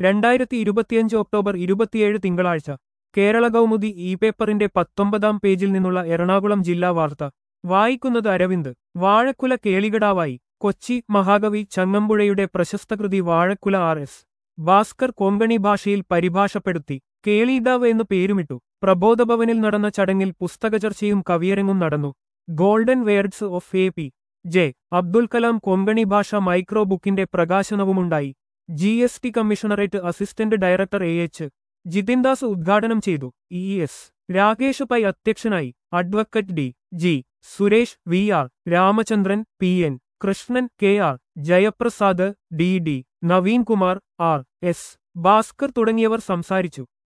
രണ്ടായിരത്തി ഇരുപത്തിയഞ്ച് ഒക്ടോബർ ഇരുപത്തിയേഴ് തിങ്കളാഴ്ച കേരള കൗമുദി ഇ പേപ്പറിന്റെ പത്തൊമ്പതാം പേജിൽ നിന്നുള്ള എറണാകുളം ജില്ലാ വാർത്ത വായിക്കുന്നത് അരവിന്ദ് വാഴക്കുല കേളികടാവായി കൊച്ചി മഹാകവി ചങ്ങമ്പുഴയുടെ പ്രശസ്തകൃതി വാഴക്കുല ആർ എസ് ഭാസ്കർ കൊങ്കണി ഭാഷയിൽ പരിഭാഷപ്പെടുത്തി കേളീദാവ് എന്ന് പേരുമിട്ടു പ്രബോധഭവനിൽ നടന്ന ചടങ്ങിൽ പുസ്തകചർച്ചയും കവിയരങ്ങും നടന്നു golden words of A P J Abdul Kalam Konkani ഭാഷ മൈക്രോ ബുക്കിന്റെ പ്രകാശനവുമുണ്ടായി G S T commissionerate assistant director A H Jithindas ഉദ്ഘാടനം ചെയ്തു ഇ എസ് രാകേഷ് പൈ അധ്യക്ഷനായി advocate D G Suresh V R Ramachandran P N Krishnan K R Jayaprasad D D Naveen Kumar R S Bhaskar തുടങ്ങിയവർ സംസാരിച്ചു